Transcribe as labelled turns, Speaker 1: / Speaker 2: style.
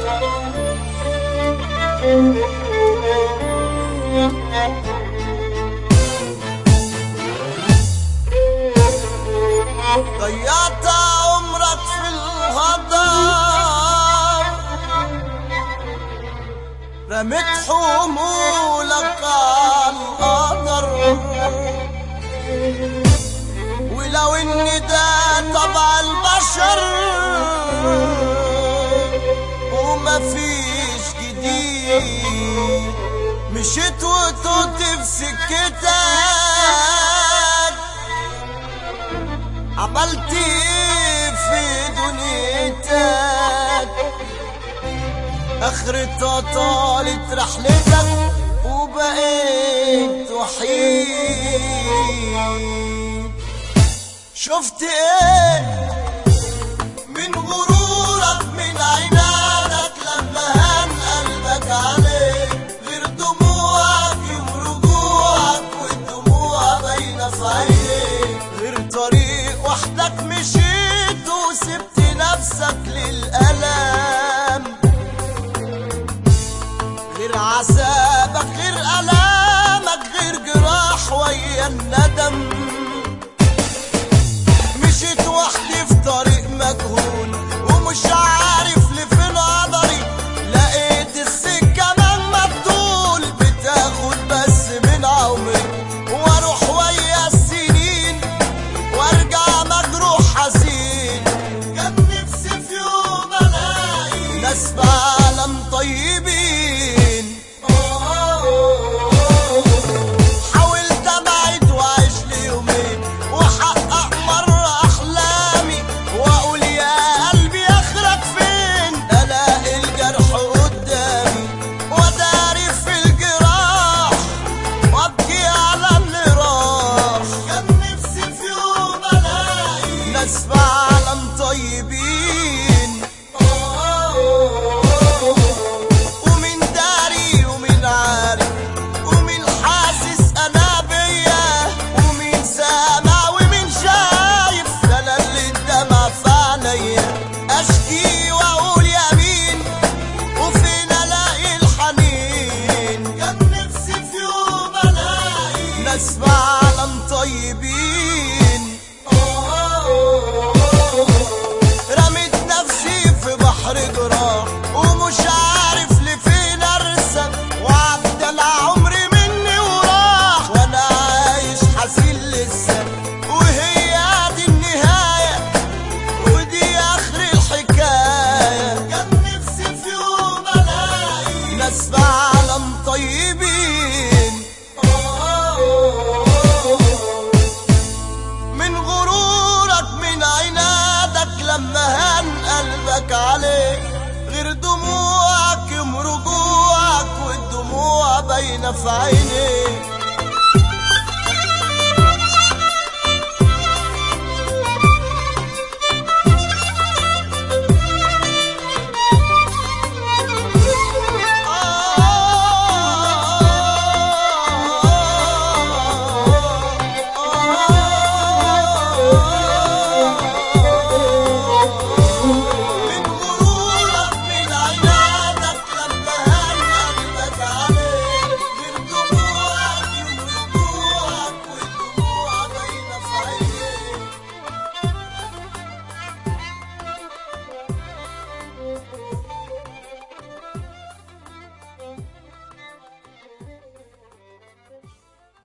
Speaker 1: ضيعت عمرك في الهضام رميت حمولك على القدر ولو ان ده طبع البشر ومفيش جديد مشيت وتوت في سكتك عملت ايه في دنيتك اخرتها طالت رحلتك وبقيت وحيد شفت ايه من غرورك من عنادك لما هان قلبك عليك غير دموعك يوم رجوعك والدموع باينه في عينيك غير طريق وحدك مشيت وسبت نفسك للألم غير عذابك غير ألامك غير جراح ويا الندم مشيت وحدي في طريق مجهول ومش عارف لفين قدري لقيت السكة مهما تطول بتاخد بس من عمري واروح ويا السنين وارجع مجروح حزين كان نفسي في يوم الاقي ناس بعالم طيبين حاولت ابعد واعيش لي يومين واحقق مرة احلامي واقول يا قلبي اخرك فين الاقي الجرح قدامي وداري في الجراح وابكي على اللي راح كان نفسي في يوم الاقي ناس بعالم طيبين ومن داري ومن عارف ومين حاسس انا بيا ومين سامع ومين شايف ده انا اللي الدمع في عينيا اشكي واقول يمين وفين الاقي الحنين كان نفسي في يوم الاقي ناس بعالم طيبين رميت نفسي في بحر جراح ومش عارف لفين ارسم وعدى العمر مني وراح وانا عايش حزين لسه وهي دي النهايه ودي اخر الحكايه كان نفسي في يوم الاقي ناس بعالم طيبين من غرورك من عنادك لما هان قلبك عليك غير دموعك يوم رجوعك والدموع باينه في عينيك